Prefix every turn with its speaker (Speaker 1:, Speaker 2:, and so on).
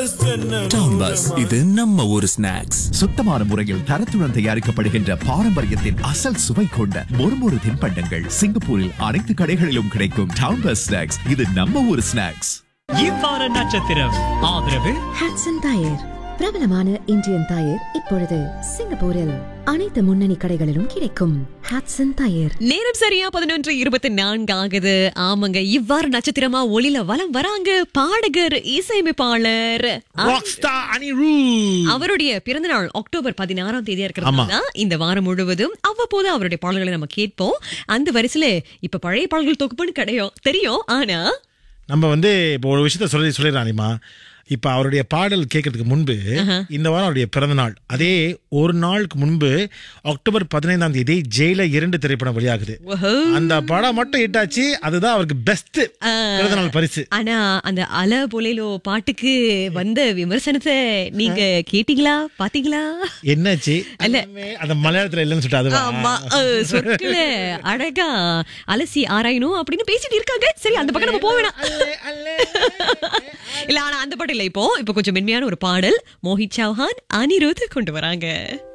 Speaker 1: Town bus இது நம்ம ஒரு ஸ்நாக்ஸ்
Speaker 2: சுத்தமான முறையில் தரத்துடன் தயாரிக்கப்படுகின்ற பாரம்பரியத்தின் அசல் சுவை கொண்ட மொறுமொறு தின்பண்டங்கள் சிங்கப்பூரில் அனைத்து கடைகளிலும் கிடைக்கும் டவுன் பஸ் ஸ்நாக்ஸ் இது நம்ம ஒரு ஸ்நாக்ஸ்
Speaker 3: இவ்வார நட்சத்திரம் ஆதரவு
Speaker 4: ஹாட்சன் டயர் பிரபலமான இந்தியன் டயர் இப்பொழுது சிங்கப்பூரில் அனைத்து முன்னணி கடைகளிலும் கிடைக்கும் ஹாட்சன் டயர்
Speaker 5: நேரம் சரியா பதினொன்று இருபத்தி நான்கு ஆகுது ஆமாங்க இவ்வாறு நட்சத்திரமா ஒளில வலம் வராங்க பாடகர் இசையமைப்பாளர்
Speaker 6: ராக்ஸ்டார் அனிரு
Speaker 5: அவருடைய பிறந்த நாள் அக்டோபர் பதினாறாம் தேதியா இருக்கிறது இந்த வாரம் முழுவதும் அவ்வப்போது அவருடைய பாடல்களை நம்ம கேட்போம் அந்த வரிசையில இப்ப பழைய பாடல்கள் தொகுப்புன்னு கிடையும் தெரியும் ஆனா
Speaker 6: நம்ம வந்து இப்போ ஒரு விஷயத்த சொல்லி சொல்லிடுறானிமா இப்ப அவருடைய பாடல் கேட்கறதுக்கு முன்பு இந்த வாரம் அவருடைய பிறந்த நாள் அதே ஒரு நாளுக்கு முன்பு அக்டோபர் பதினைந்தாம் தேதி ஜெயில இரண்டு திரைப்படம் வெளியாகுது
Speaker 5: ஓஹோ.
Speaker 6: அந்த படம் மட்டும் ஹிட் ஆச்சு அதுதான் அவருக்கு பெஸ்ட் பிறந்த நாள் பரிசு
Speaker 5: ஆனா அந்த அல பொலேலோ பாட்டுக்கு வந்த விமர்சனத்தை நீங்க கேட்டீங்களா பாத்தீங்களா
Speaker 6: என்னாச்சு
Speaker 5: அல்ல.
Speaker 6: எல்லாமே அந்த மலையாளத்துல இல்லைன்னு சொல்லிட்டு அதுவா
Speaker 5: ஆமா அஹ், சொற்களை அழகா அலசி ஆராயணும் அப்படின்னு பேசிட்டு இருக்காங்க சரி அந்த பக்கம் நம்ம போக வேணாம் இல்ல ஆனா அந்த பாட்டு இல்ல இப்போ இப்போ கொஞ்சம் மென்மையான ஒரு பாடல் மோஹித் சௌஹான் அனிருத் கொண்டு வராங்க